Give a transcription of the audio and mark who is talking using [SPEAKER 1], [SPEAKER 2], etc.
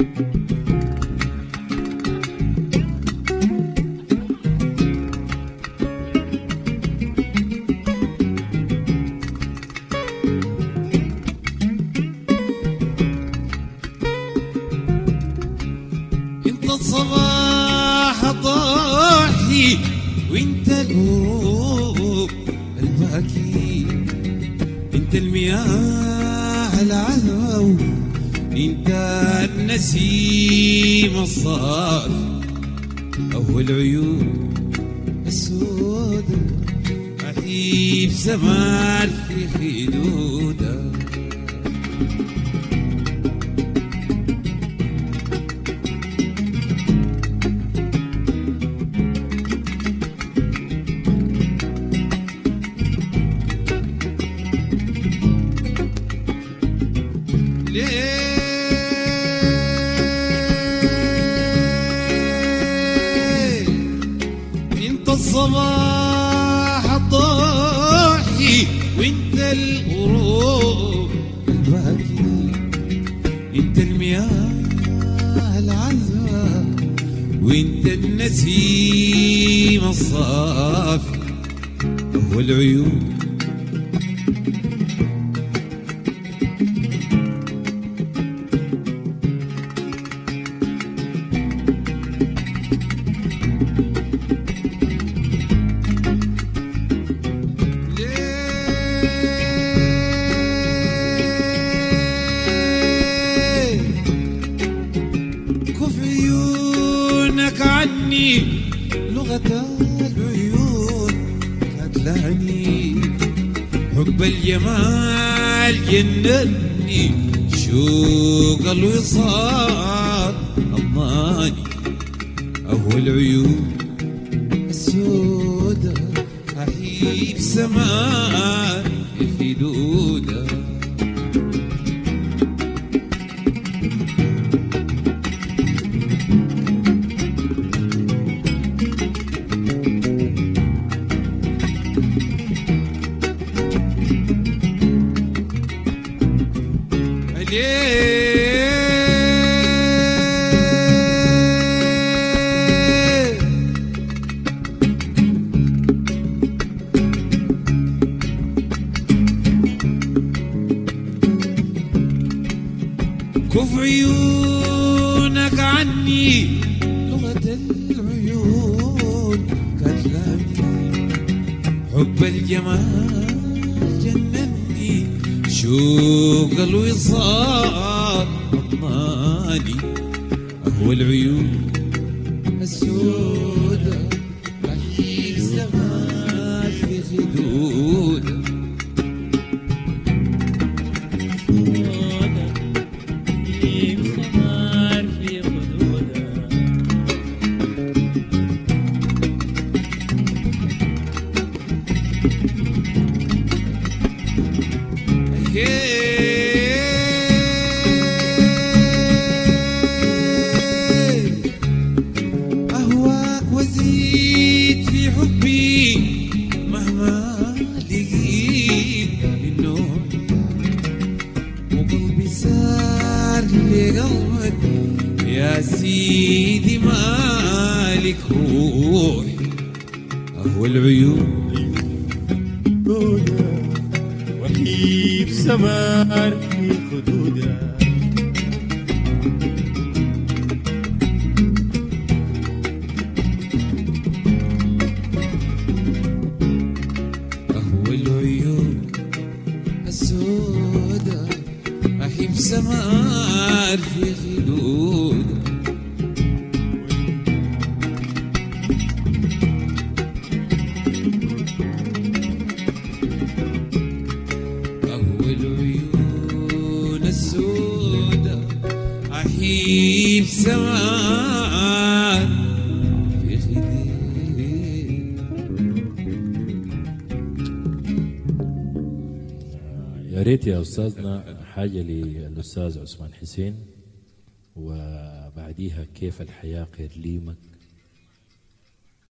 [SPEAKER 1] انت الصباح ضاحي وانت الهوب الباكي انت المياه العذبة انت النسيم الصافي اول عيون السود عيب زمان في خدودك ليه انت الصباح الضاحي وانت الغروب الباكي انت المياه العذبة وانت النسيم الصافي والعيون ليه كف عيونك عني لغة العيون قتلاني حب الجمال جنني شوق الوصال أضناني أول عيون السودة أحيب سماء في خدودة عليه كف عيونك عني لغة العيون كلامي حب الجمال جنني شوق الوصال أضناني أهو العيون السودة رحيل زمان في خدودة
[SPEAKER 2] في خدودها
[SPEAKER 1] أهواك وزيد في حبي مهما لقيت النوم وقلبي سار لقلبك يا سيدي مالك روحي أهو العيون
[SPEAKER 2] وحيب سمار في خدودها
[SPEAKER 1] أهو العيون السوداء أحب سمار في خدودها أول عيون السوداء أحيب سماء في خدير
[SPEAKER 3] يا ريت يا استاذنا حاجه للاستاذ عثمان حسين وبعديها كيف الحياه غير ليمك